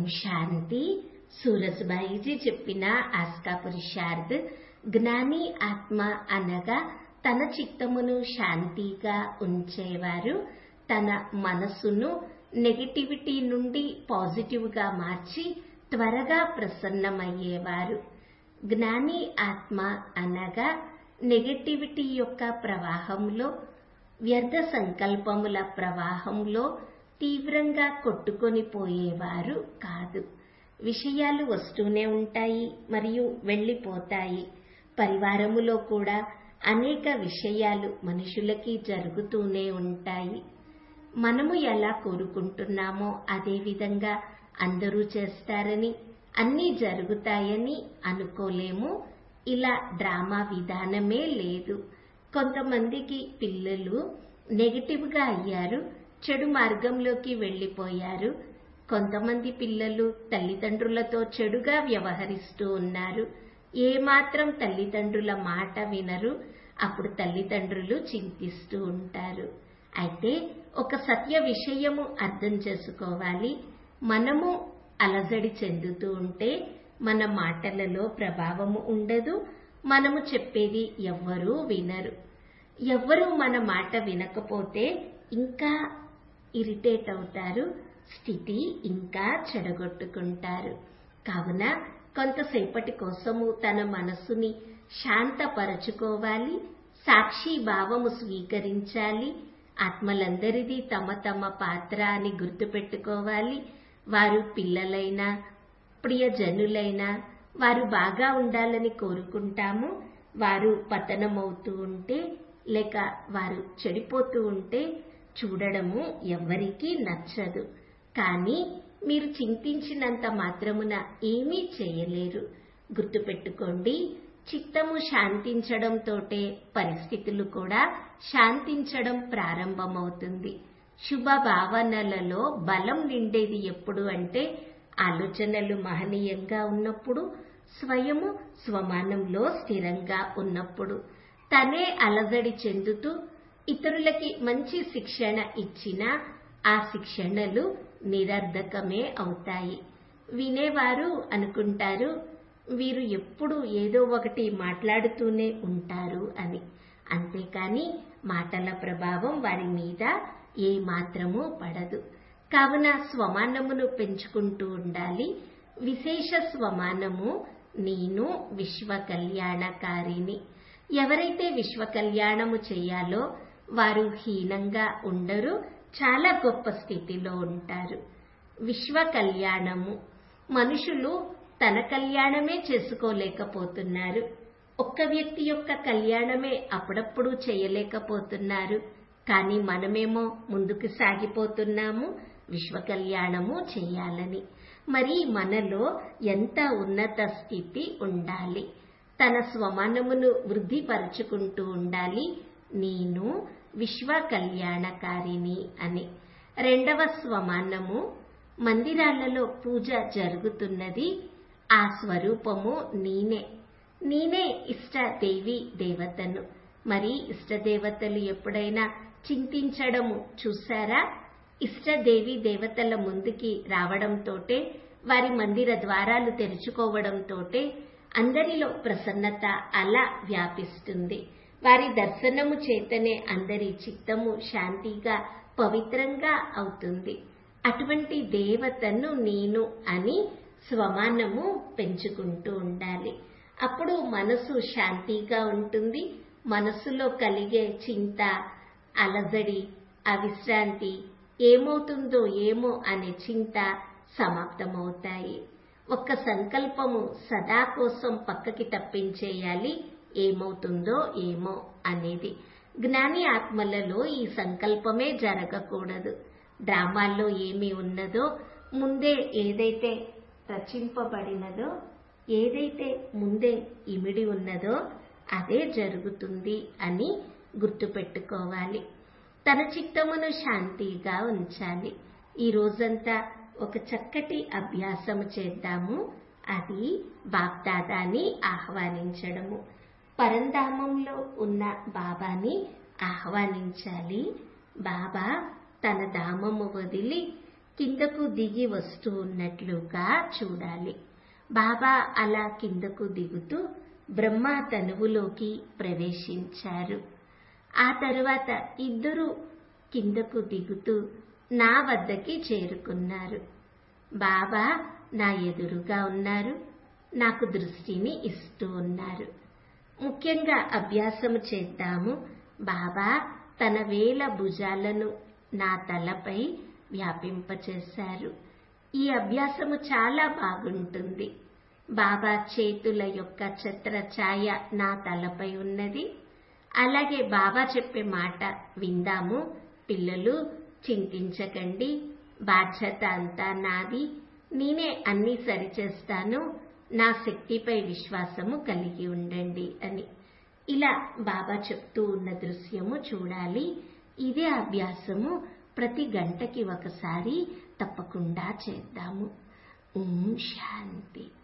ఓం శాంతి సూరజ్బాయిజీ చెప్పిన ఆస్కా పురుషార్థ్ జ్ఞాని ఆత్మ అనగా తన చిత్తమును శాంతిగా ఉంచేవారు తన మనసును నెగటివిటీ నుండి పాజిటివ్ గా మార్చి త్వరగా ప్రసన్నమయ్యేవారు జ్ఞాని ఆత్మ అనగా నెగటివిటీ యొక్క ప్రవాహంలో వ్యర్థ సంకల్పముల ప్రవాహంలో తీవ్రంగా కొట్టుకొని పోయేవారు కాదు విషయాలు వస్తూనే ఉంటాయి మరియు వెళ్ళిపోతాయి పరివారములో కూడా అనేక విషయాలు మనుషులకి జరుగుతూనే ఉంటాయి మనము ఎలా కోరుకుంటున్నామో అదే విధంగా అందరూ చేస్తారని అన్నీ జరుగుతాయని అనుకోలేము ఇలా డ్రామా విధానమే లేదు కొంతమందికి పిల్లలు నెగటివ్ గా అయ్యారు చెడు మార్గంలోకి వెళ్లిపోయారు కొంతమంది పిల్లలు తల్లిదండ్రులతో చెడుగా వ్యవహరిస్తూ ఉన్నారు ఏమాత్రం తల్లిదండ్రుల మాట వినరు అప్పుడు తల్లిదండ్రులు చింతిస్తూ ఉంటారు అయితే ఒక సత్య విషయము అర్థం చేసుకోవాలి మనము అలజడి చెందుతూ ఉంటే మన మాటలలో ప్రభావము ఉండదు మనము చెప్పేది ఎవ్వరూ వినరు ఎవ్వరూ మన మాట వినకపోతే ఇంకా ఇరిటేట్ అవుతారు స్థితి ఇంకా చెడగొట్టుకుంటారు కావున కొంతసేపటి కోసము తన మనసుని శాంతపరచుకోవాలి సాక్షి భావము స్వీకరించాలి ఆత్మలందరిది తమ తమ పాత్ర అని గుర్తుపెట్టుకోవాలి వారు పిల్లలైనా ప్రియజనులైనా వారు బాగా ఉండాలని కోరుకుంటాము వారు పతనమవుతూ ఉంటే లేక వారు చెడిపోతూ ఉంటే చూడడము ఎవ్వరికీ నచ్చదు కానీ మీరు చింతించినంత మాత్రమున ఏమీ చేయలేరు గుర్తుపెట్టుకోండి చిత్తము శాంతించడంతోటే పరిస్థితులు కూడా శాంతించడం ప్రారంభమవుతుంది శుభ భావనలలో బలం నిండేది ఎప్పుడు అంటే ఆలోచనలు మహనీయంగా ఉన్నప్పుడు స్వయము స్వమానంలో స్థిరంగా ఉన్నప్పుడు తనే అలజడి చెందుతూ ఇతరులకి మంచి శిక్షణ ఇచ్చినా ఆ శిక్షణలు నిరర్ధకమే అవుతాయి వినేవారు అనుకుంటారు వీరు ఎప్పుడు ఏదో ఒకటి మాట్లాడుతూనే ఉంటారు అని అంతేకాని మాటల ప్రభావం వారి మీద ఏ మాత్రమూ పడదు కావున స్వమానమును పెంచుకుంటూ ఉండాలి విశేష స్వమానము నేను విశ్వ కళ్యాణకారిని ఎవరైతే విశ్వ కళ్యాణము చేయాలో వారు హీనంగా ఉండరు చాలా గొప్ప స్థితిలో ఉంటారు విశ్వ కళ్యాణము మనుషులు తన కళ్యాణమే చేసుకోలేకపోతున్నారు ఒక్క వ్యక్తి యొక్క కళ్యాణమే అప్పుడప్పుడు చేయలేకపోతున్నారు కానీ మనమేమో ముందుకు సాగిపోతున్నాము విశ్వ కళ్యాణము చేయాలని మరి మనలో ఎంత ఉన్నత స్థితి ఉండాలి తన స్వమానమును వృద్ధిపరుచుకుంటూ ఉండాలి నేను విశ్వ కళ్యాణకారిని అని రెండవ స్వమానము మందిరాలలో పూజ జరుగుతున్నది ఆ స్వరూపము నేనే నేనే ఇష్ట దేవి దేవతను మరి ఇష్టదేవతలు ఎప్పుడైనా చింతించడము చూశారా ఇష్టదేవి దేవతల ముందుకి రావడంతోటే వారి మందిర ద్వారాలు తెరుచుకోవడంతోటే అందరిలో ప్రసన్నత అలా వ్యాపిస్తుంది వారి దర్శనము చేతనే అందరి చిత్తము శాంతిగా పవిత్రంగా అవుతుంది అటువంటి దేవతను నేను అని స్వమానము పెంచుకుంటూ ఉండాలి అప్పుడు మనసు శాంతిగా ఉంటుంది మనసులో కలిగే చింత అలజడి అవిశ్రాంతి ఏమవుతుందో ఏమో అనే చింత సమాప్తమవుతాయి ఒక్క సంకల్పము సదా కోసం పక్కకి తప్పించేయాలి ఏమవుతుందో ఏమో అనేది జ్ఞాని ఆత్మలలో ఈ సంకల్పమే జరగకూడదు డ్రామాల్లో ఏమి ఉన్నదో ముందే ఏదైతే రచింపబడినదో ఏదైతే ముందే ఇమిడి ఉన్నదో అదే జరుగుతుంది అని గుర్తుపెట్టుకోవాలి తన చిత్తమును శాంతిగా ఉంచాలి ఈ రోజంతా ఒక చక్కటి అభ్యాసము చేద్దాము అది బాప్దాదాని ఆహ్వానించడము పరంధామంలో ఉన్న బాబాని ఆహ్వానించాలి బాబా తన ధామము వదిలి కిందకు దిగి వస్తూ ఉన్నట్లుగా చూడాలి బాబా అలా కిందకు దిగుతూ బ్రహ్మ తనువులోకి ప్రవేశించారు ఆ తరువాత ఇద్దరు కిందకు దిగుతూ నా వద్దకి చేరుకున్నారు బాబా నా ఎదురుగా ఉన్నారు నాకు దృష్టిని ఇస్తూ ఉన్నారు ముఖ్యంగా అభ్యాసము చేద్దాము బాబా తన వేల భుజాలను నా తలపై వ్యాపింపచేశారు ఈ అభ్యాసము చాలా బాగుంటుంది బాబా చేతుల యొక్క ఛత్ర ఛాయ నా తలపై ఉన్నది అలాగే బాబా చెప్పే మాట విందాము పిల్లలు చింతించకండి బాధ్యత అంతా నాది నేనే అన్ని సరిచేస్తాను నా శక్తిపై విశ్వాసము కలిగి ఉండండి అని ఇలా బాబా చెప్తూ ఉన్న దృశ్యము చూడాలి ఇదే అభ్యాసము ప్రతి గంటకి ఒకసారి తప్పకుండా చేద్దాము ఓం శాంతి